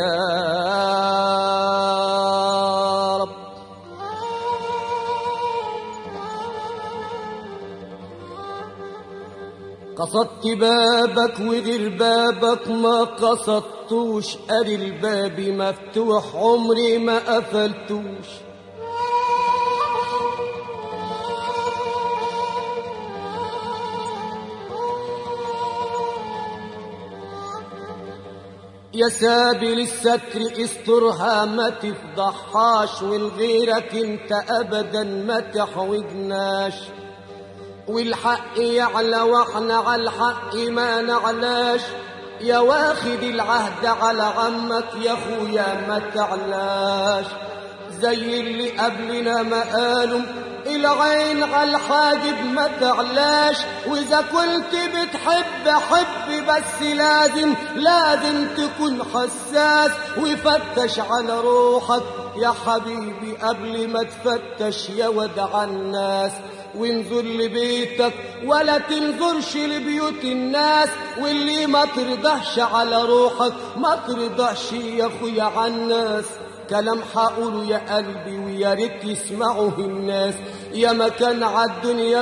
يا رب قصدت بابك وغير بابك ما قصدتوش ادي الباب مفتوح عمري ما قفلتوش يا سابل الستر استرها ما تفضحهاش والغيرك انت ابدا ما تحوجناش والحق يعلى واحنا على الحق ما نعلاش يا واخد العهد على عمك يا اخويا ما تعلاش زي اللي قبلنا ما قالوا العين على الحاجب ما تعلاش واذا كنت بتحب حب بس لازم لازم تكون حساس وفتش على روحك يا حبيبي قبل ما تفتش يا ودع الناس وانظر لبيتك ولا تنظرش لبيوت الناس واللي ما ترضحش على روحك ما ترضحش يا اخويا على الناس كلام حقوله يا قلبي ويا ريت يسمعه الناس يا مكان عالدنيا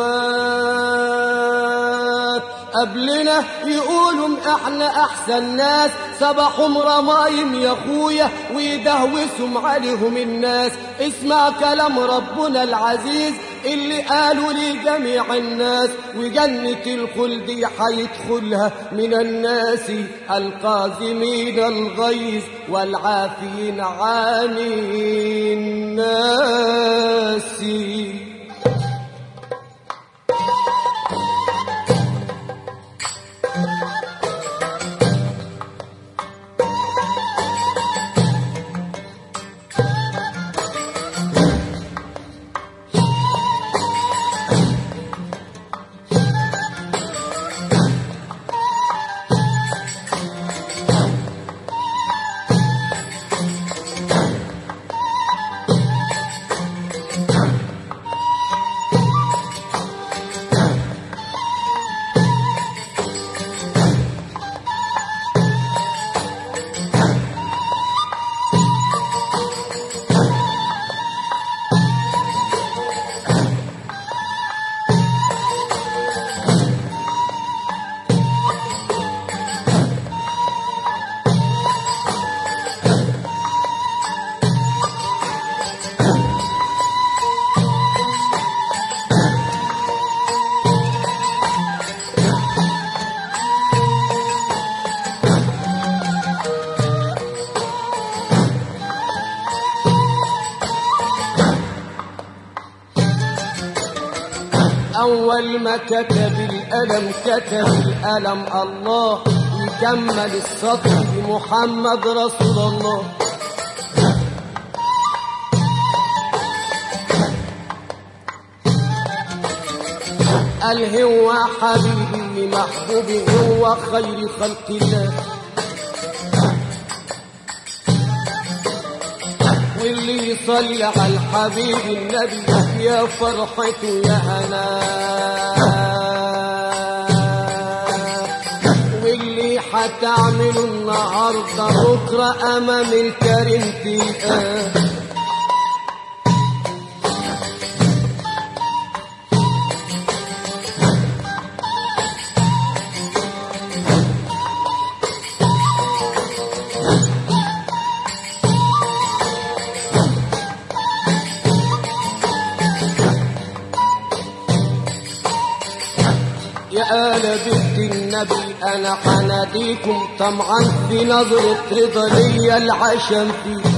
فتوات قبلنا يقولوا احنا احسن ناس صباحهم رمايم يا اخويا ويدهوسهم عليهم الناس اسمع كلام ربنا العزيز اللي قالوا لجميع الناس وجنة الخلد حيدخلها من الناس القازمين الغيظ والعافين عن الناس أول ما كتب الألم كتب الألم الله يكمل السطر بمحمد رسول الله قال هو حبيبي محبوبي هو خير خلق الله واللي يصلي على الحبيب النبي يا فرحته يا هنا واللي حتعمله النهارده بكره امام الكريم تلقاه يا آل بيت النبي أنا حناديكم طمعا في نظرة رضا ليا العشم فيه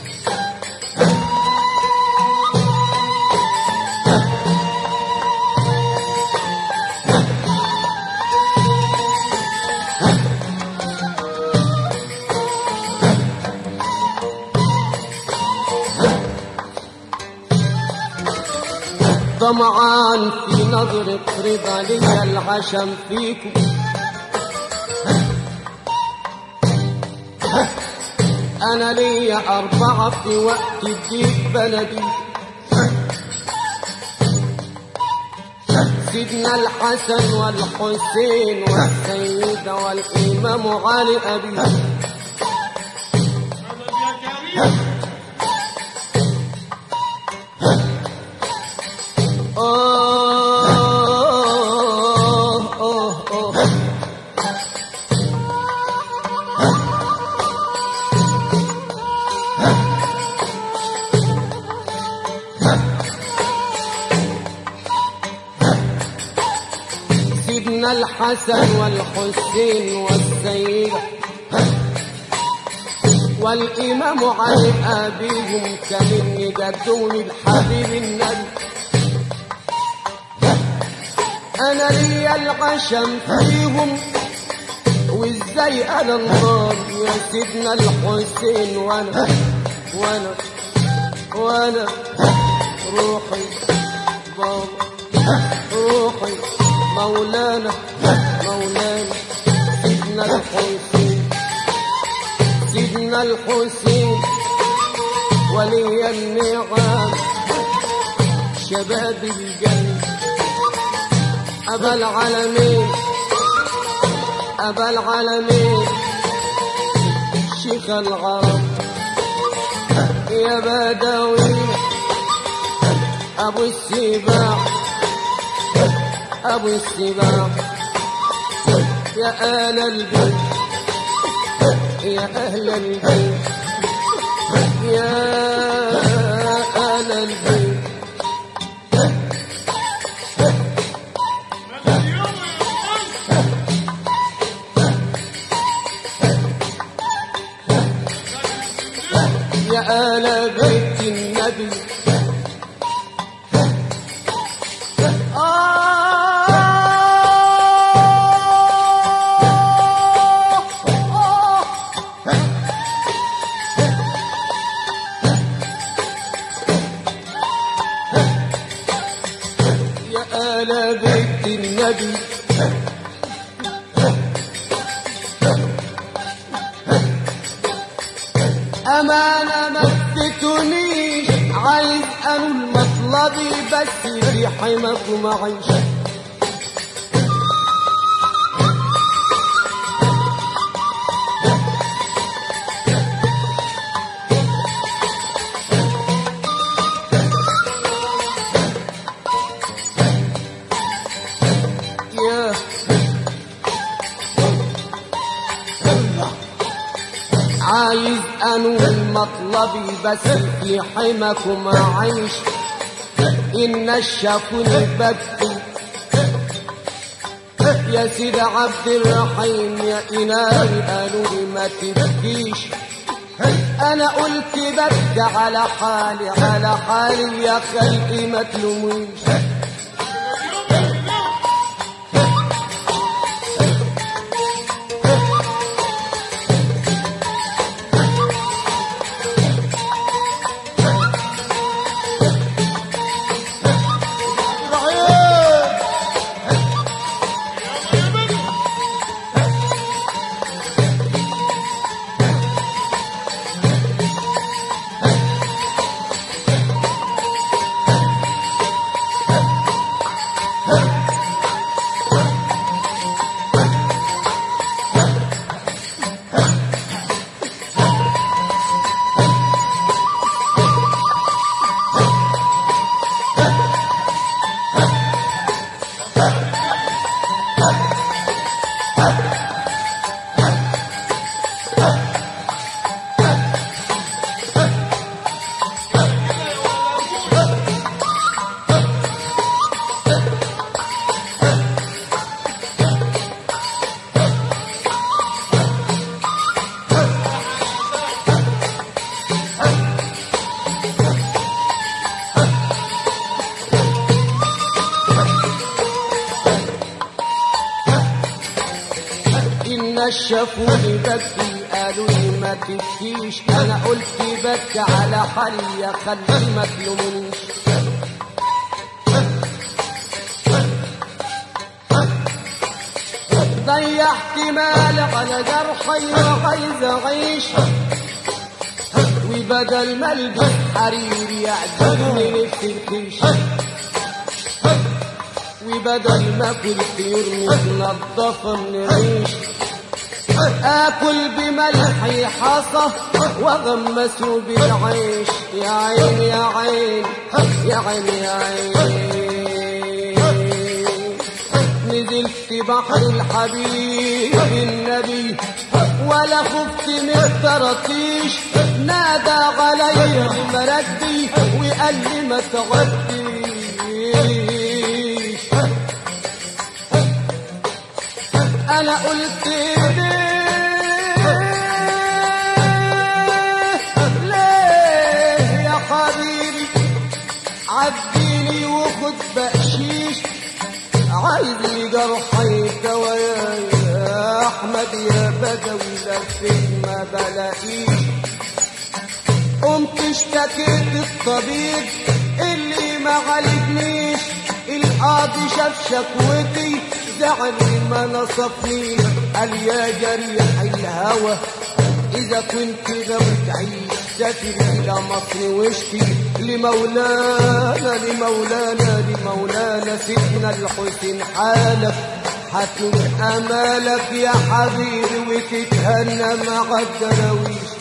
طمعان في نظرة رضا ليا العشم فيكم أنا ليا أربعة في وقت الضيق بلدي سيدنا الحسن والحسين والسيدة والإمام علي أبي الحسن والحسين والسيدة والإمام علي أبيهم كمن جدهم الحبيب النبي أنا لي العشم فيهم وإزاي أنا النار يا سيدنا الحسين وأنا وأنا وأنا روحي بابا روحي مولانا مولانا سيدنا الحسين سيدنا الحسين ولي النعم شباب الجنة أبا العالمين أبا العالمين شيخ العرب يا بدوي أبو السباع أبو السباع يا آل البيت يا أهل البيت يا آل البيت يا آل بيت النبي يا آل بيت النبي أمانة ما اديتونيش عايز أنول مطلبي بس في حماك ومعيش يا عايز انول مطلبي بس في حماك ومعيش ان الشافوني بكي يا سيد عبد الرحيم يا إلهي قالوا لي ما تبكيش انا قلت ببكي على حالي على حالي يا خلقي ما تلوميش شافوني ببكي قالوا لي ما تبكيش انا قلت بكي على حالي يا خلي ما تلومنيش ضيعت مال على جرحي وعايز اعيش وبدل ما البس حرير يعجبني نفسي الكيش وبدل ما كنت يرمي تنضف من ريش اكل بملحي حصى واغمسه بالعيش يا عين يا عين يا عين يا عين نزلت بحر الحبيب النبي ولا خفت من الطراطيش نادى علي مردي وقال لي ما تغديش انا قلت ليه ليه يا حبيبي عديني وخد بقشيش عايز لي جرحي دوايا يا احمد يا بدوي لفيت ما بلاقيش قمت اشتكيت الطبيب اللي ما عالجنيش القاضي شاف شكوتي زعل ما نصفني قال يا جريح الهوى اذا كنت غاوي تعيش سافر الى مصر واشكي لمولانا لمولانا لمولانا سيدنا الحسين حالك هتنول امالك يا حبيبي وتتهنى مع الدراويش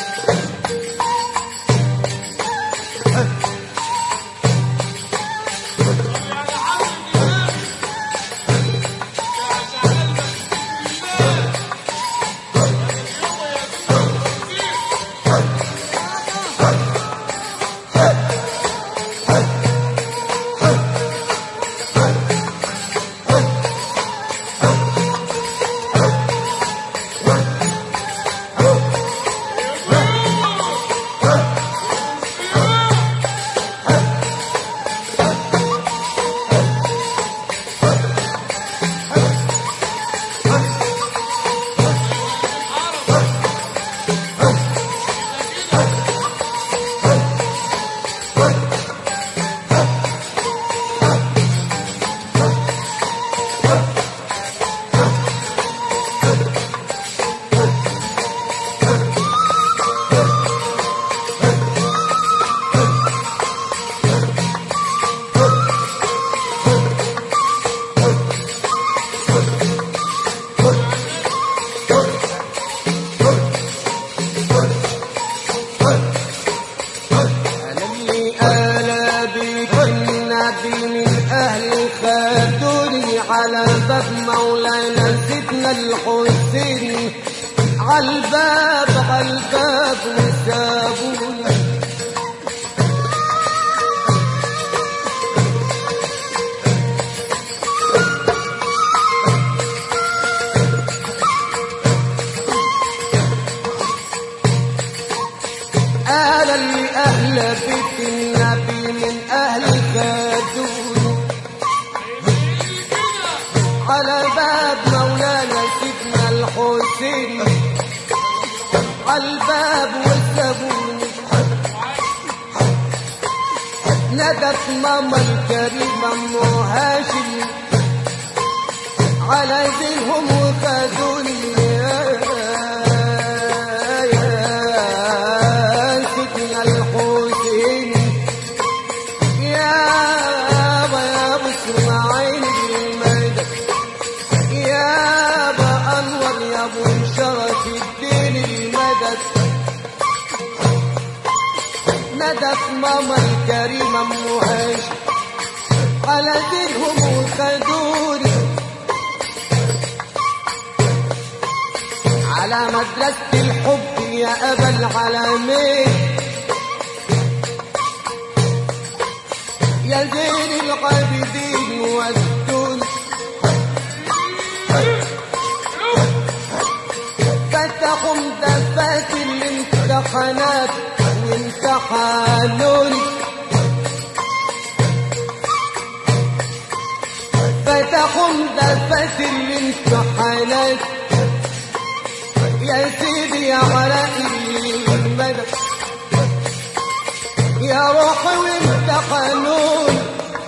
أنا اللي آلا بيت النبي من أهل خدوني على باب مولانا سيدنا الحسين عالباب عالباب وسابوني أنا اللي أهل بيت النبي من أهل خدوني على باب مولانا سيدنا الحسين على الباب والزبون ندت ماما الكريمة أم هاشم على زينهم وخذوني يا يا سيدنا الحسين يا أبا يا أبو اسماعيل المدد يا أبا أنور يا أبو شرف الدين المدد ندت ماما الكريمة أم هاشم على دينهم وخدوني على مدرسة الحب يا أبا العالمين يا زين العابدين والدون فتحوا مدفات الامتحانات وامتحانوني فتحوا مدفات الامتحانات يا سيدي يا علاء المدد يا روحي وامتحنون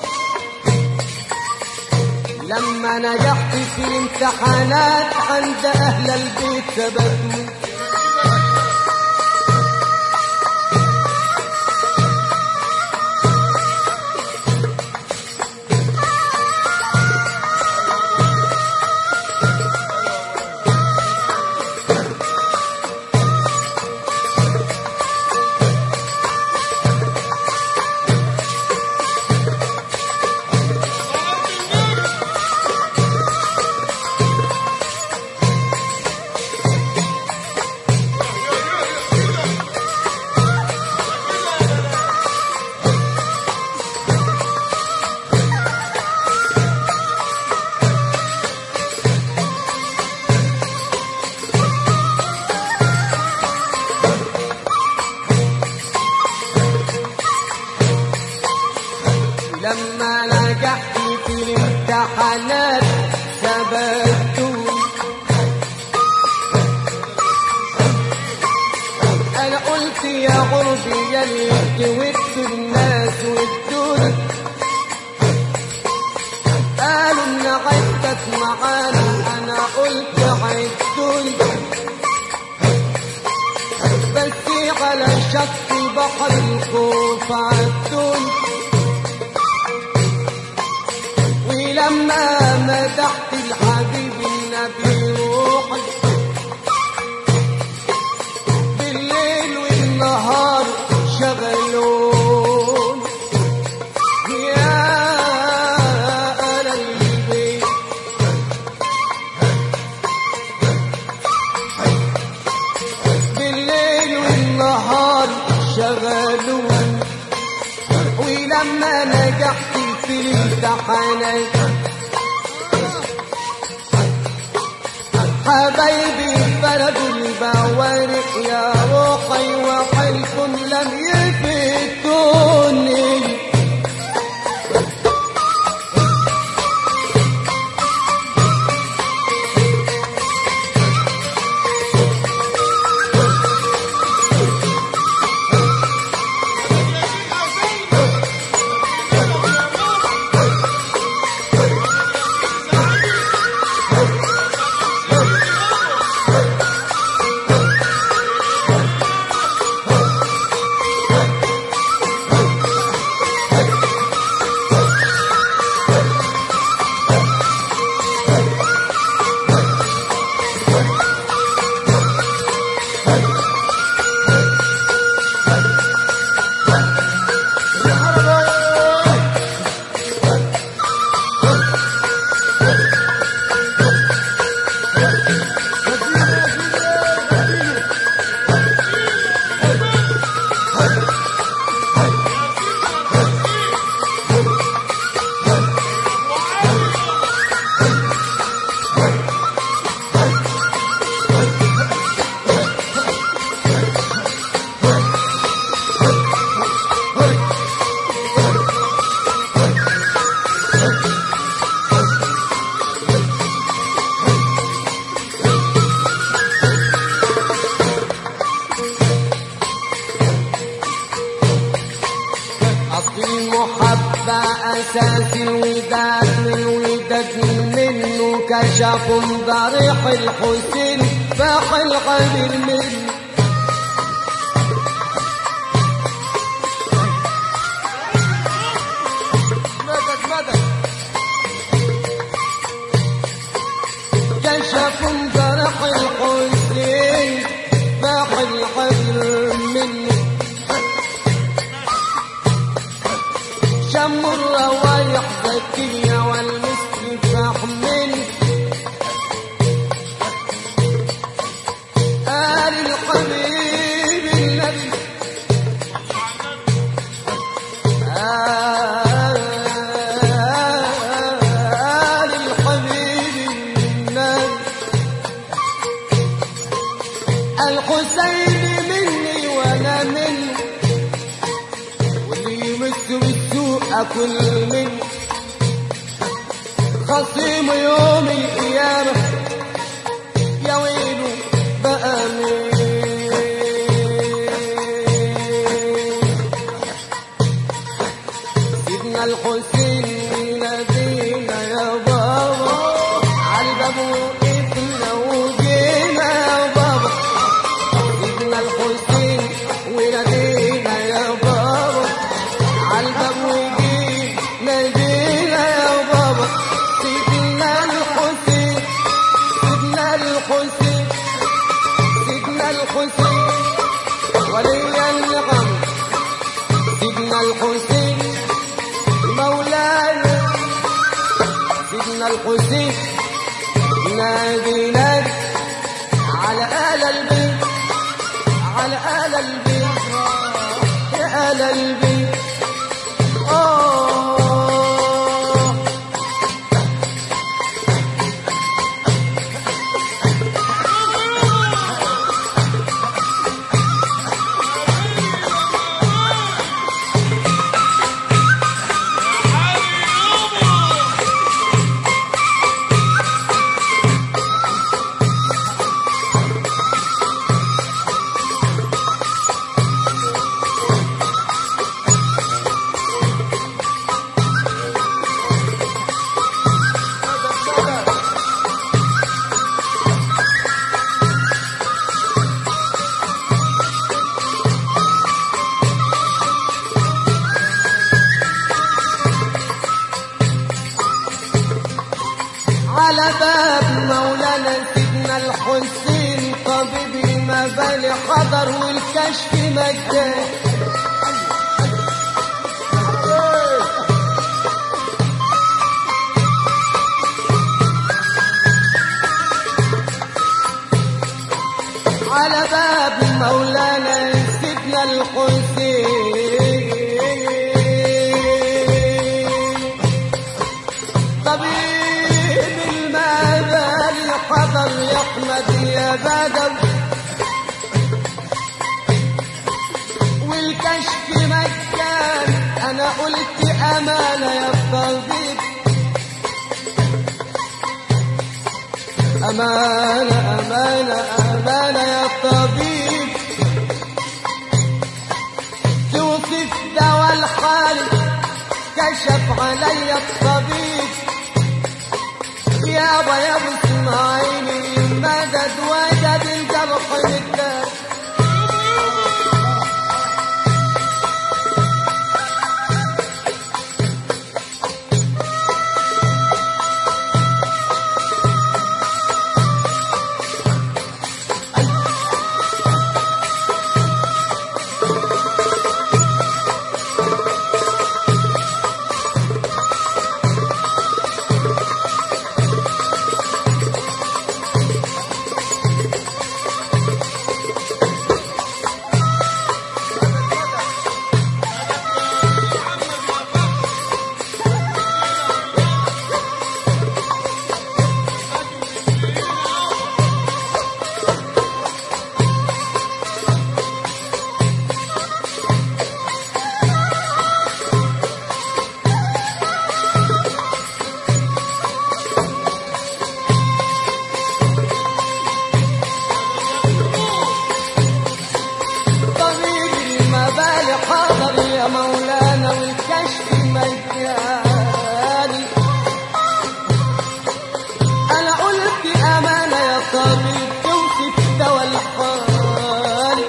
لما نجحت في الامتحانات عند اهل البيت ثبتوا امتحانات ثبتوني انا قلت يا غربي يا اللي ودوا الناس والدنيا قالوا ان عدت معانا انا قلت عدوني بس على شط بحر الخوف عدوني ولما مدحت الحبيب النبي روحي بالليل والنهار شغلون يا أهل البيت بالليل والنهار شغلون ولما نجحت في الامتحانات حبايبي بلدوا البوارق يا روحي وحلف لم يفتوني أصل المحبة أساس الوداد والوداد منه كشف ضريح الحسين فاح القلب منه مدد مدد كشف ضريح الحسين فاح القلب منه شم الروايح زكية والمسك فحمل آل الحبيب النبي آل الحبيب النبي الحسين مني وانا منه واللي يمس بالسوء اكل منه خصيم يوم القيامة يا ويله بقى مين سيدنا الحسين نادينا يا بابا عالباب وقفنا وجينا يا بابا سيدنا الحسين ونادينا يا بابا عالباب وجينا نادينا يا بابا سيدنا الحسين سيدنا الحسين سيدنا الحسين ولي النعم سيدنا الحسين مولانا سيدنا الحسين نادي نادي على آل البيت على آل البيت يا آل البيت آه والكشف مجاني على باب مولانا سيدنا الحسين طبيب المبالي حضر يحمد يا بدر والكشف مجان انا قلت امانه يا طبيب أمانة أمانة أمانة يا طبيب توصف دواء الحال كشف علي الطبيب يابا يا ابو اسماعيل المدد وجد الجرح بالدار طبيب المبالي حاضر يا مولانا والكشف مجاني انا قلت امانه يا طبيب توصف دواء الحال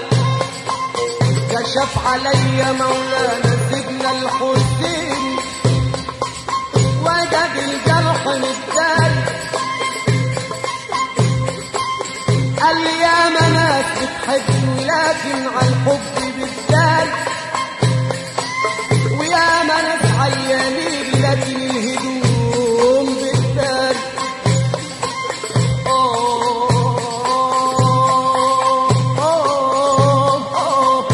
كشف علي مولانا سيدنا الحسين وجد الجرح متداري قال لي يا مناس بتحب لكن على الحب بالذات ويا مناس عيانين لكن الهدوم بالذات أوه، أوه، أوه.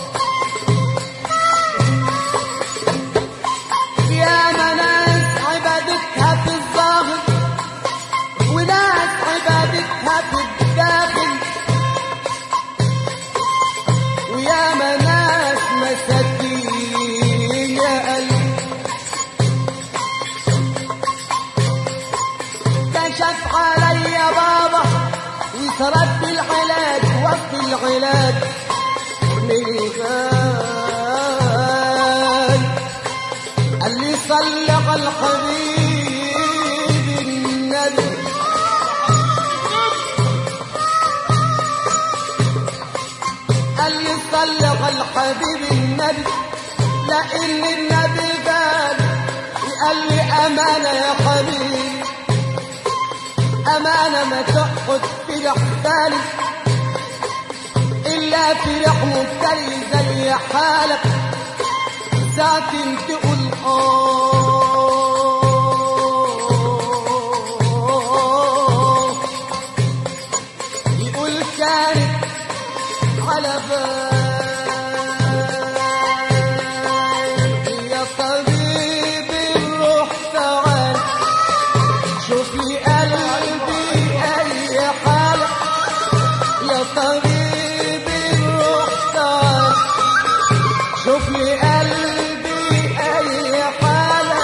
يا مناس عبادتها في الظاهر وناس عبادتها في الداخل ويا مناس مساكين يا قلبي كشف علي يا بابا وسرد بالعلاج وقت العلاج من الغال قال لي صل على الحبيب النبي قال لي صل على الحبيب النبي لان النبي قال قال لي امانه يا حبيبي امانه ما تقعد في الاحتال الا في رحم مبتلي زي حالك ساكن تقول آه يقول كانت على بال يا طبيب الروح تعال شوف لي قلبي اي حالة يا طبيب الروح تعال شوف لي قلبي اي حالة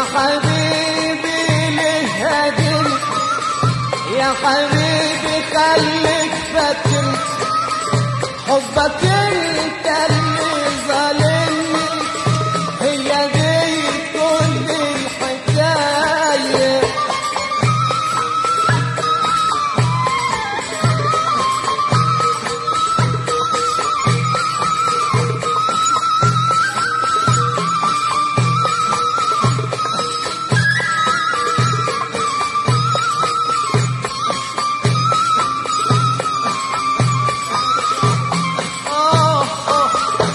حبيبي ليه هاجرني يا حبيبي خليك فاكر حبك انت اللي ظالمني هي دي كل الحكايه آه آه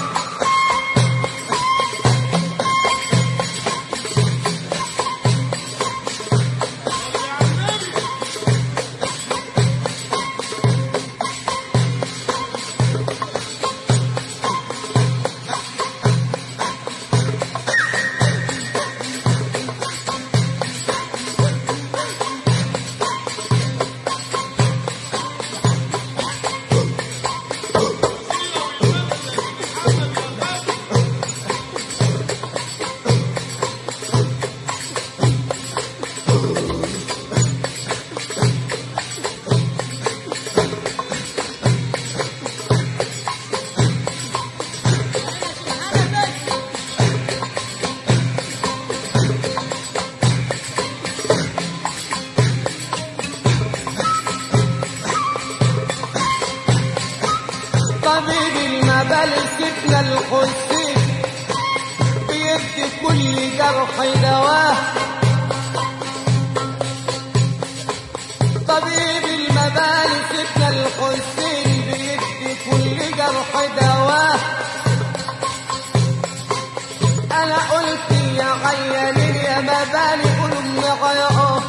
طبيب المبال سيدنا الحسين بيدي كل جرح دواه طبيب المبال سيدنا الحسين بيدي كل جرح دواه انا قلت يا عيانين يا مبالي قولوا من غيره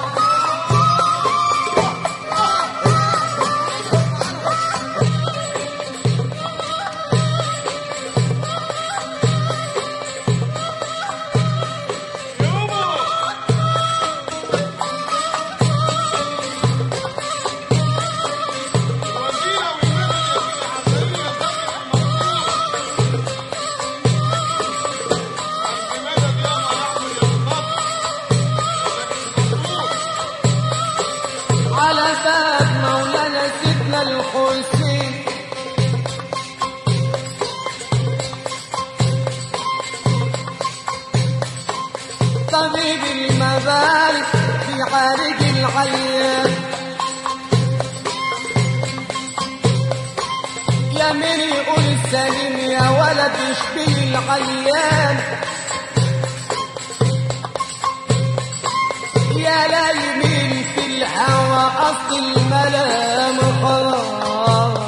على باب مولانا سيدنا الحسين طبيب المبارك في عارج العيان يا من يقول سليم يا ولد يشبه العيان يا لا يمين في الهوى أصل الملام خلاص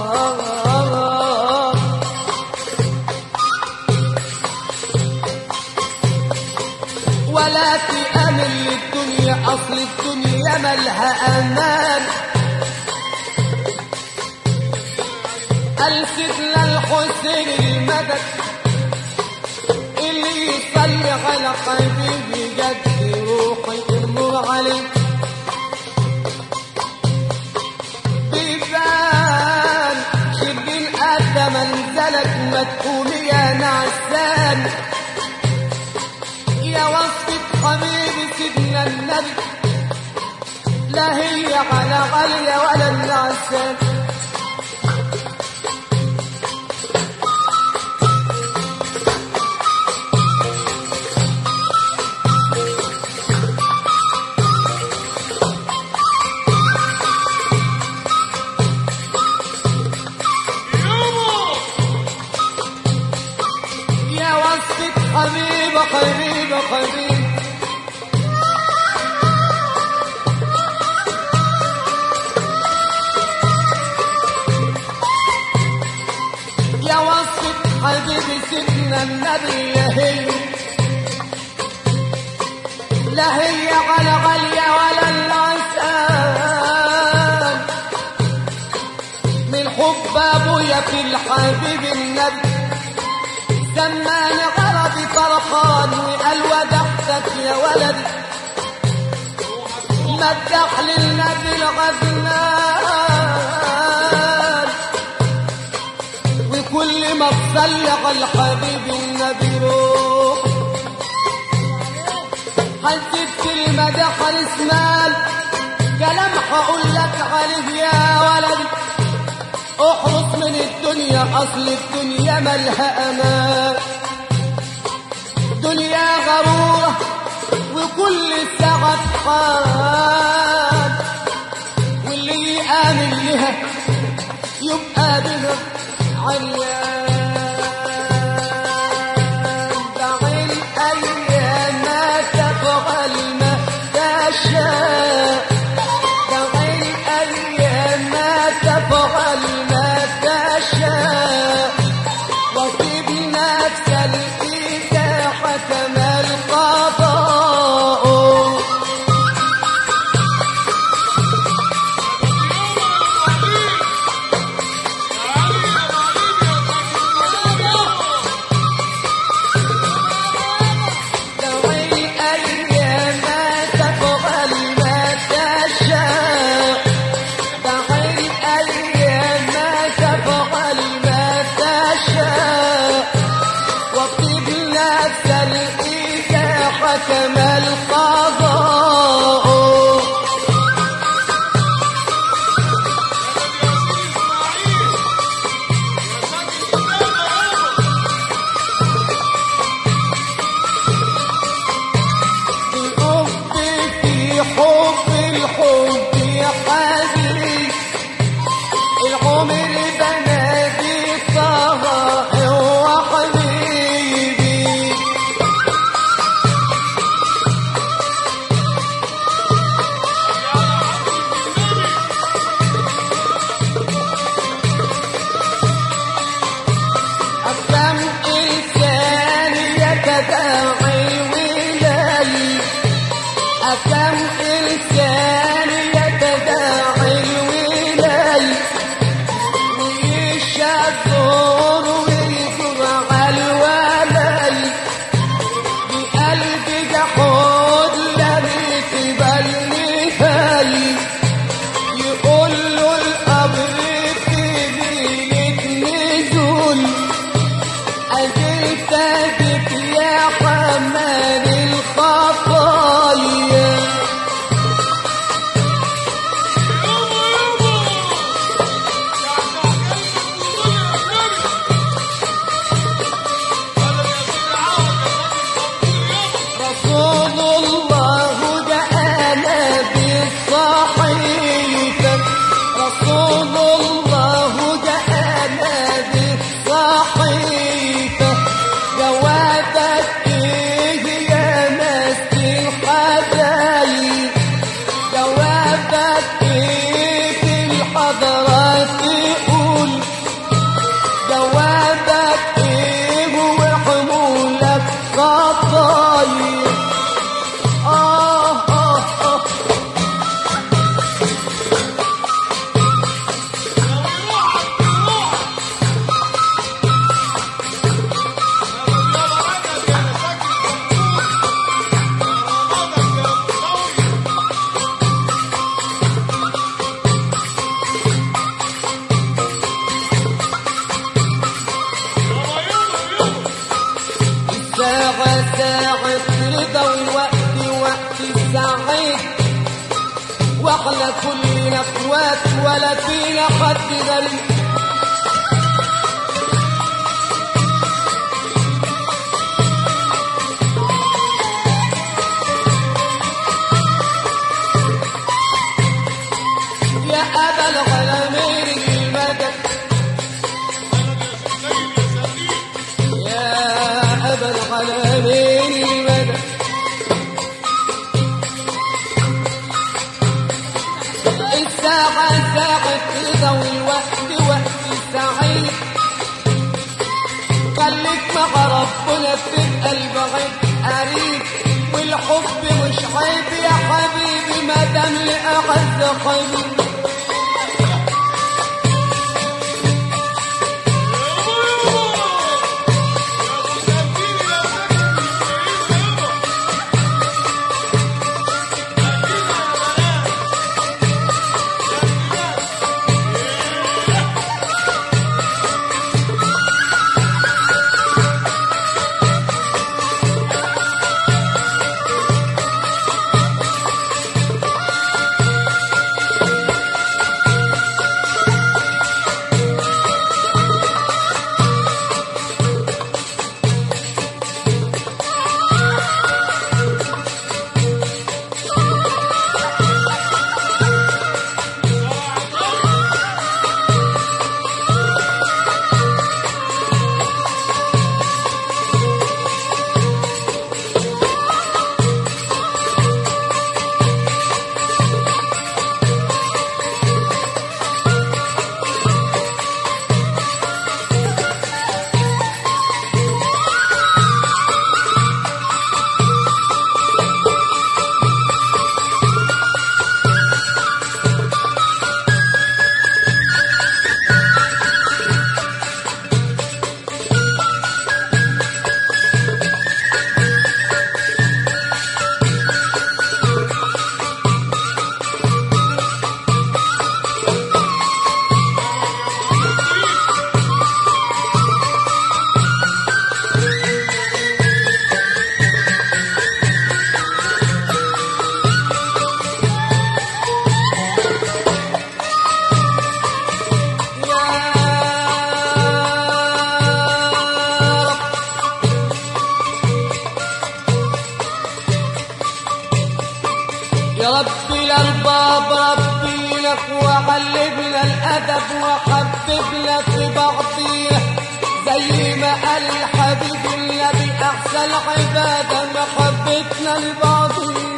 ولا تأمن للدنيا أصل الدنيا ملها أمان السيدنا الحسين المدد اللي يصلي على حبيبي جد روحي النور عليه بيبان شبين قد منزلك ما تقوم يا نعسان يا وصفة حبيبي سيدنا النبي لا هي على غالية ولا النعسان يا وصفة حبيبة حبيبة حبيبة يا وصفة حبيبي سيدنا النبي يا هي لا هي على غالية ولا العسان من حب ابويا في الحبيب النبي سماني غرضي فرحان وقال ودحتك يا ولدي مدح للنبي الغزلان وكل ما تصلي على الحبيب النبي روح حسيت كلمة ده حارس مال كلام هقول لك عليه يا ولدي احرص من الدنيا اصل الدنيا مالها امان دنيا غرورة وكل ساعة حال واللي يآمن لها يبقى بها عريان دع الأيام تفعل ما تشاء دع الأيام تفعل ما تشاء واصب نفسك إذا حكم القضاء دع الأيام تفعل ما تشاء دع الأيام تفعل ما تشاء واطلب نفسا إذا حكم القضاء الحب في حب الحب يا حبيبي العمر بنادي طه وحبيبي أفهم إنسان يتداعي الولاي أكم إنسان يتداعي الولاي ويشكر ويكره الولاي بقلب جحود لم يقبل نهاية يقول له القبر في ليلة نزول أجلت بك يا حمال الخطايا رسول الله جاءنا بالصحيفة رسول الله جاءنا بالصحيفة جوابك إيه يا مسكين حبايب جوابك إيه في الحضرات تقول جوابك إيه وحمولك خطايا آه آه آه ساعة ساعة رضا ووقت وقت سعيد واحنا كلنا اخوات ولا فينا حد غريب يا أبا العالمين المدد يا أبا العالمين المدد الساعة ساعة رضا والوقت وقت سعيد خليك مع ربنا بتبقى البعيد قريب والحب مش عيب يا حبيبي ما دام لأعز حبيب دينك وعلمنا الأدب وحببنا في بعضينا زي ما قال الحبيب النبي أحسن عبادة محبتنا لبعضينا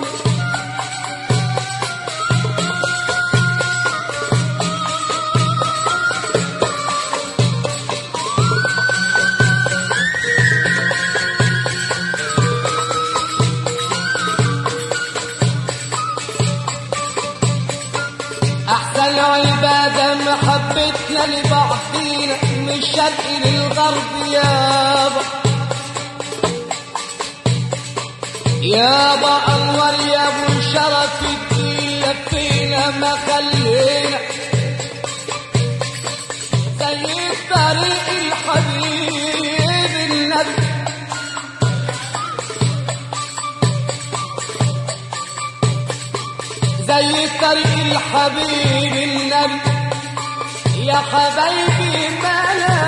أحسن عبادة محبتنا لبعضينا من الشرق للغرب يابا يابا أنور يا أبو شرف الدين لفينا ما خلينا زي طريق الحبيب النبي زي طريق الحبيب النبي يا حبايبي ما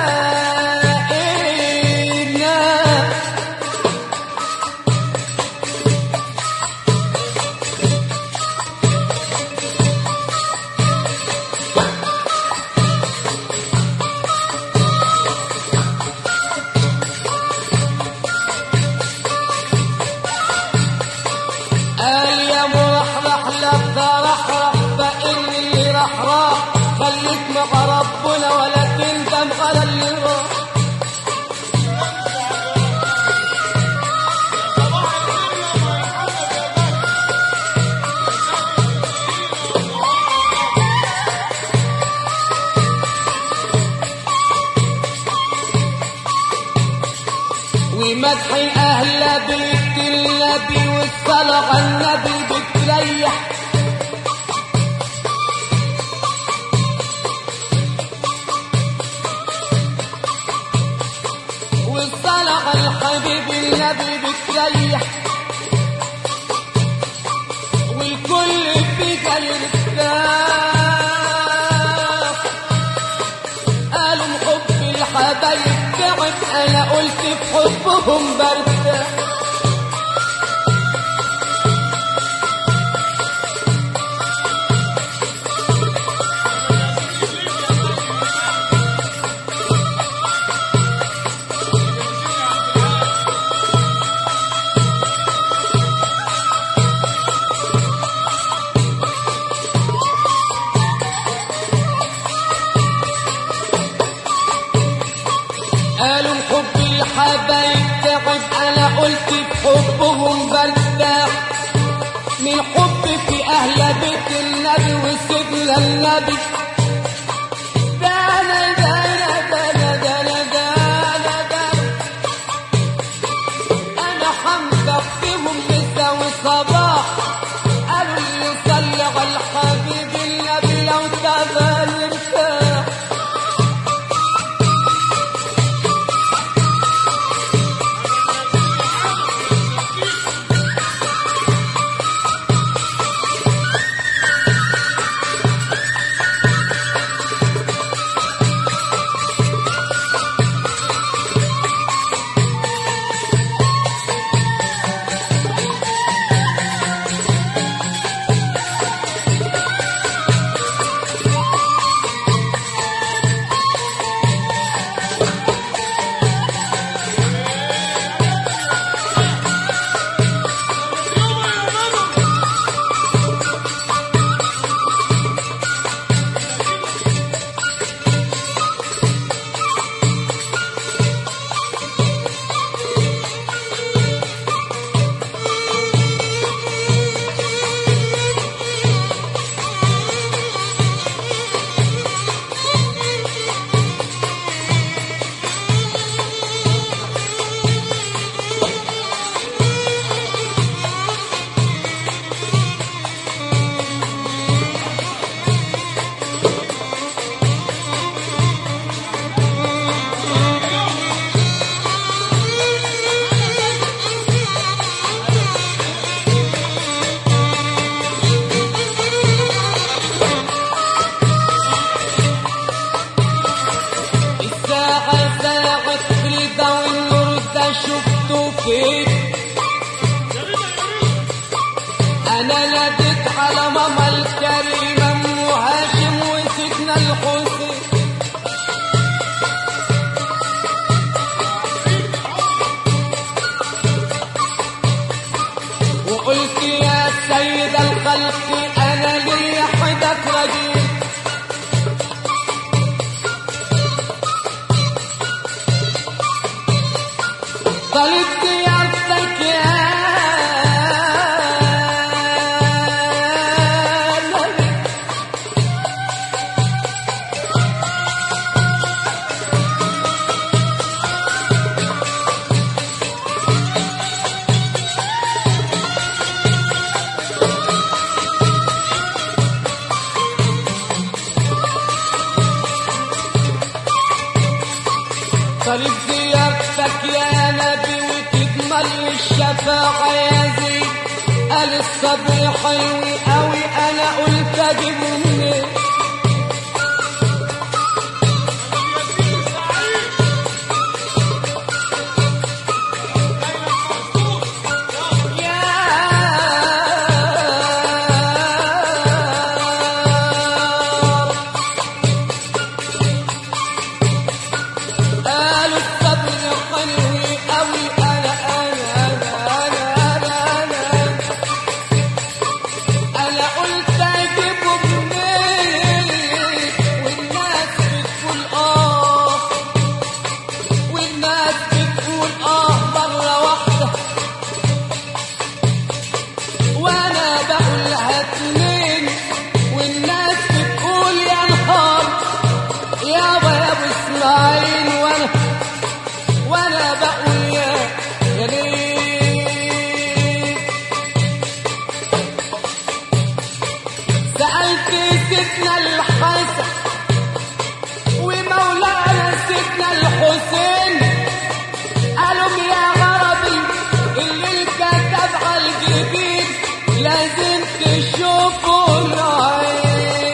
لقينا قال يا مرحرح لا ترحرح فإن اللي راح راح خليك مع ربنا ولا تندم على اللي راح ومدح أهل بيت النبي والصلاة على النبي بتريح والصلاة على الحبيب النبي بتريح والكل فيك يرتاح قالوا حب الحبايب تعب انا قلت في حبهم برتاح قالوا حب الحبايب تعب انا قلت بحبهم برتاح من حب في اهل بيت النبي وسيدنا النبي ده انا ده انا ده انا ده انا ده انا ده انا حمزه فيهم مسا وصباح قالوا اللي يصلي على الحبيب النبي لو تبان ارتاح الساعة ساعة رضا والنور ده شفته فيك أنا ناديت على ماما الكريمة أم وهاني وجيت طلبت يدك يا نبي طلب زيارتك يا نبي وتكمل الشفاعة يا زيد قال الصبر حلو قوي انا قلت اجيبه منين قالوا الصبر حلو قوي انا انا انا انا انا انا انا قلت اجيبه منين والناس بتقول اه والناس بتقول اه مرة واحدة وانا بقول هاتنين والناس بتقول يا نهار يابا يا ابو اسماعيل وانا وانا بقول يا يا ليل سألت سيدنا الحسن ومولانا سيدنا الحسين قالوا يا غربي اللي الكتب على الجبين لازم تشوفوا العين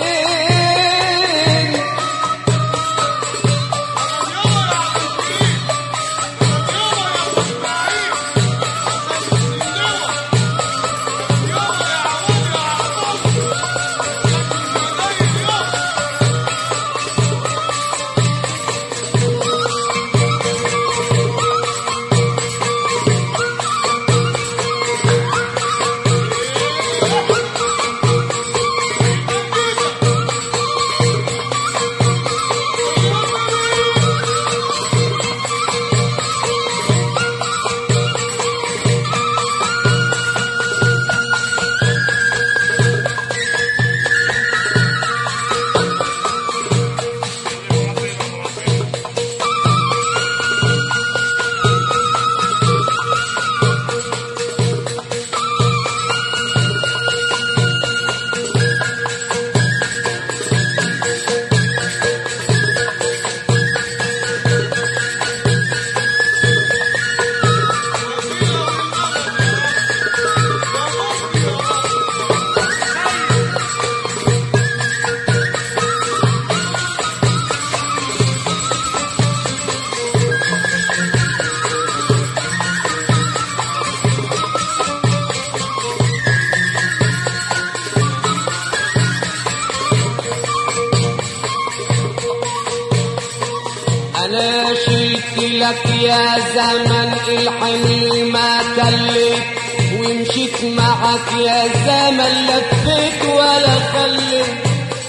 انا شلت لك يا زمن الحمل ما كلت ومشيت معك يا زمن لفيت ولا خليت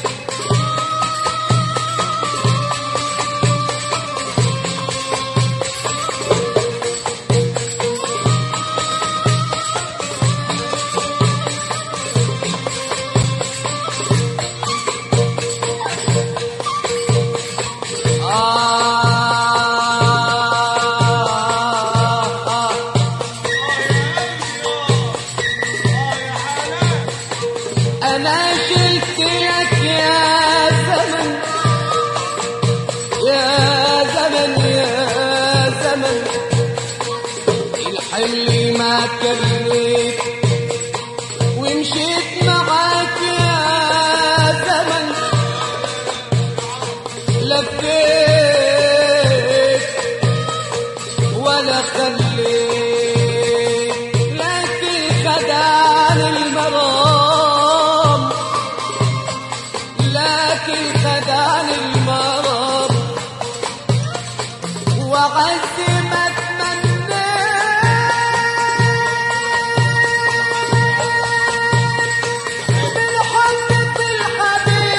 آه آه أنا شلت لك يا زمن يا زمن يا زمن الحمل ما كليت ومشيت معاك يا زمن لفيت ولا خليت لكن خدان المرام لكن خدان المرام وعز ما تمنيت بالحب في الحبيب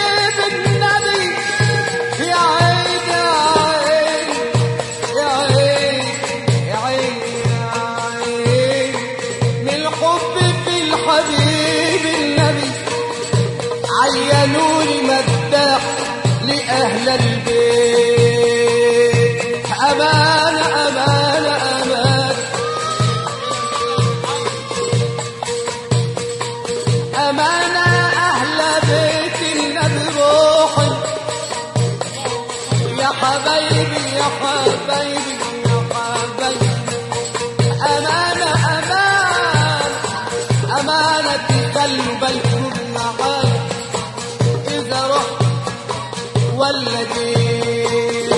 يا حبايبي يا حبايبي يا حبايبي أمانة أمانة أمانة قلبي يكون معاك إذا رحت ولا جيت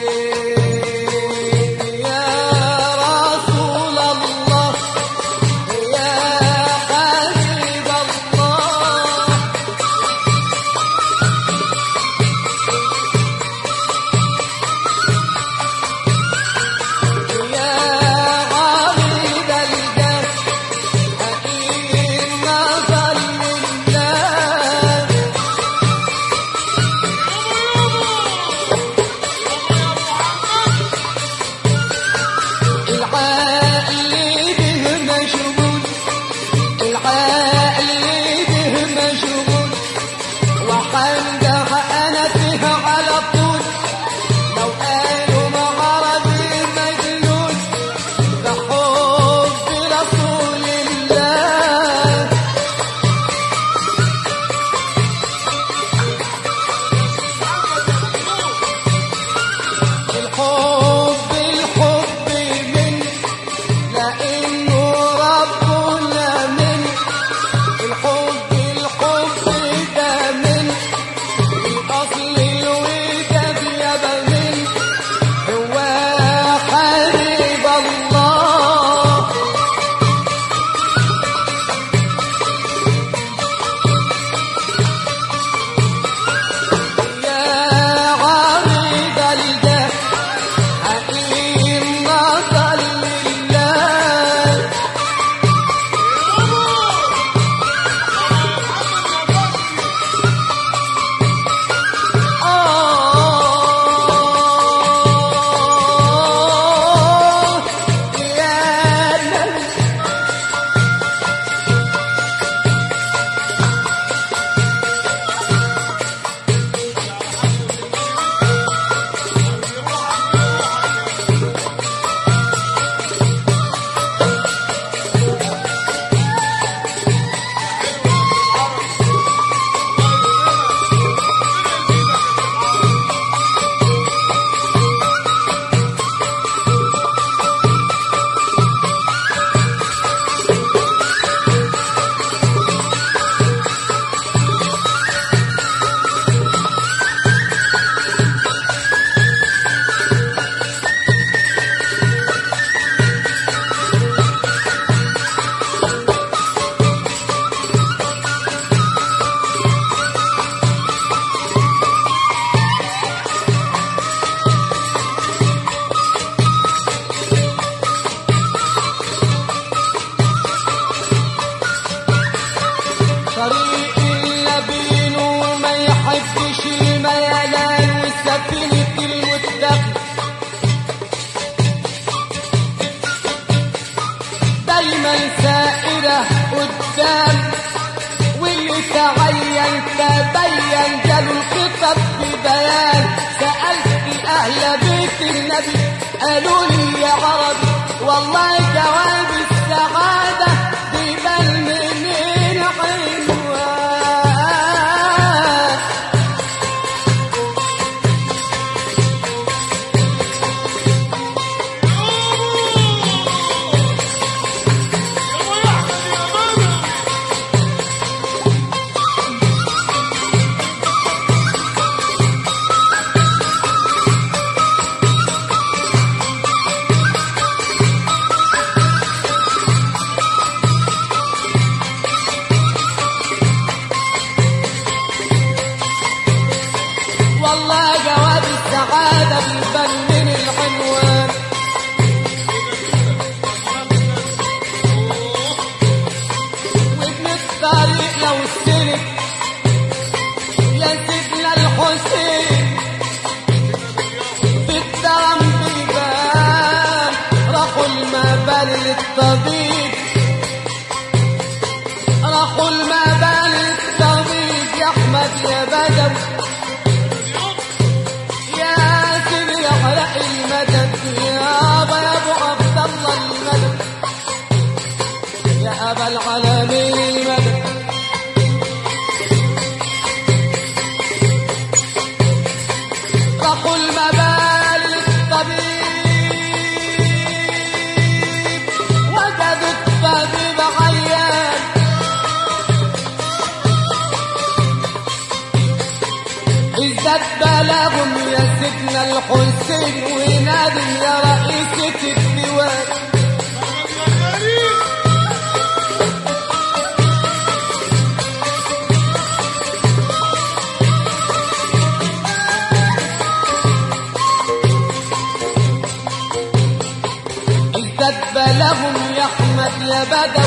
يا رسول الله يا حبيب الله يا عريض الجاه حكيم نظر لله العقل به مشغول العقل به مشغول وحنجح انا فيها على طول لو قالوا معرضي مجنون بحب رسول الله الحب الحب من لانه ربنا من الحب الحب ده من الاصل الوداد يا من هو حبيب الله يا عريض الجاه حكيم نظر لله آه يا من طريق اللبين وما يحبش الميلان وسفينة المتقي دايما سائرة قدام واللي تعين تبين جاله الخطب ببيان سألت أهل بيت النبي قالوا لي يا عربي والله جواب السعادة بيبان من العنوان والله جواب السعادة بيبان من العنوان وابن الطريق لو سلك يا سيدنا الحسين في الدم بيبان راحوا المبان للطبيب راحوا المبان للطبيب يا احمد يا بدوي يا سيدي احرق المدد يا ابا يا ابو عبد الله المدد يا ابا العالمين المدد راحوا المبال للطبيب وجدوا الطبيب عيان ازداد بلاغهم يا سيدنا الحسين ونادي يا رئيسة الديوان ازداد بلاغهم يا احمد يا بدر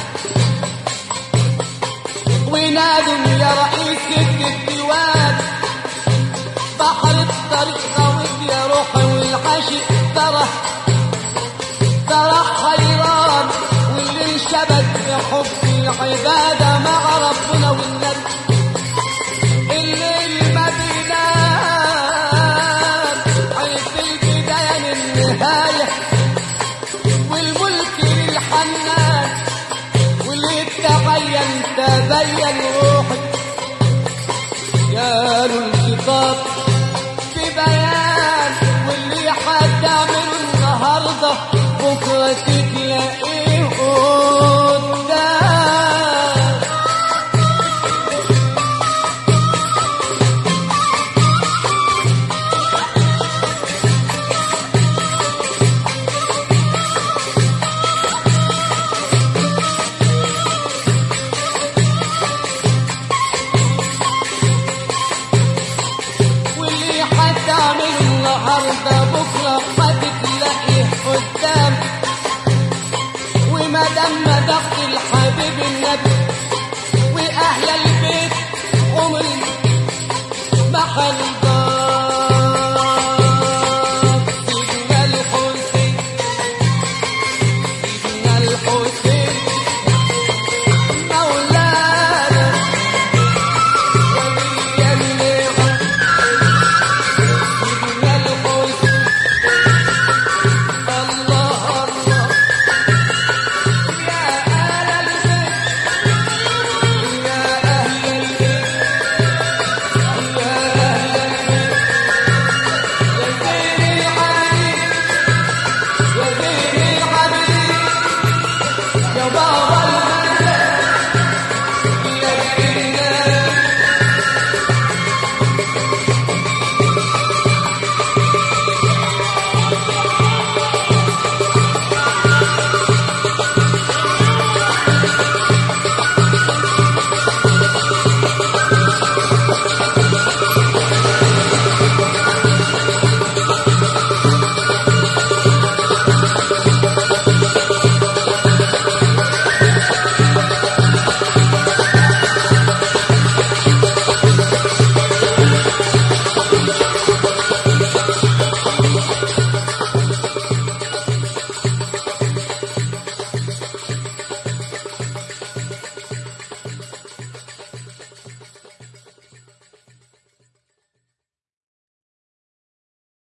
ونادوا يا رئيسة الديوان بحر الطريق غويت يا روحي والعاشق ترى ترى حيران واللي انشبت بحب العبادة